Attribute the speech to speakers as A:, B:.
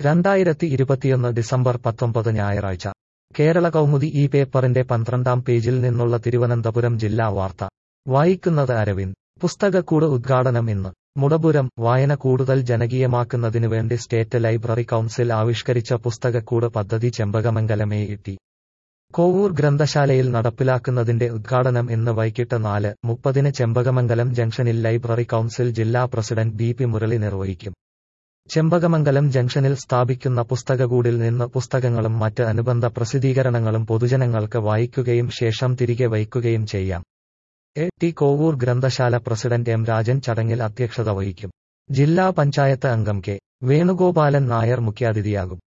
A: രണ്ടായിരത്തി ഇരുപത്തിയൊന്ന് ഡിസംബർ പത്തൊമ്പത് ഞായറാഴ്ച കേരള കൗമുദി ഈ പേപ്പറിന്റെ പന്ത്രണ്ടാം പേജിൽ നിന്നുള്ള തിരുവനന്തപുരം ജില്ലാ വാർത്ത വായിക്കുന്നത് അരവിന്ദ് പുസ്തകക്കൂട് ഉദ്ഘാടനം ഇന്ന് മുടപുരം വായന കൂടുതൽ ജനകീയമാക്കുന്നതിനു വേണ്ടി സ്റ്റേറ്റ് ലൈബ്രറി കൗൺസിൽ ആവിഷ്കരിച്ച പുസ്തകക്കൂട് പദ്ധതി ചെമ്പകമംഗലമേ ഇട്ടി കോവൂർ ഗ്രന്ഥശാലയിൽ നടപ്പിലാക്കുന്നതിന്റെ ഉദ്ഘാടനം ഇന്ന് വൈകിട്ട് നാല് മുപ്പതിന് ചെമ്പകമംഗലം ജംഗ്ഷനിൽ ലൈബ്രറി കൗൺസിൽ ജില്ലാ പ്രസിഡന്റ് ബി പി മുരളി നിർവഹിക്കും ചെമ്പകമംഗലം ജംഗ്ഷനിൽ സ്ഥാപിക്കുന്ന പുസ്തകകൂടിൽ നിന്ന് പുസ്തകങ്ങളും മറ്റ് അനുബന്ധ പ്രസിദ്ധീകരണങ്ങളും പൊതുജനങ്ങൾക്ക് വായിക്കുകയും ശേഷം തിരികെ വയ്ക്കുകയും ചെയ്യാം എ ടി കോവൂർ ഗ്രന്ഥശാല പ്രസിഡന്റ് എം രാജൻ ചടങ്ങിൽ അധ്യക്ഷത വഹിക്കും ജില്ലാ പഞ്ചായത്ത് അംഗം കെ വേണുഗോപാലൻ നായർ മുഖ്യാതിഥിയാകും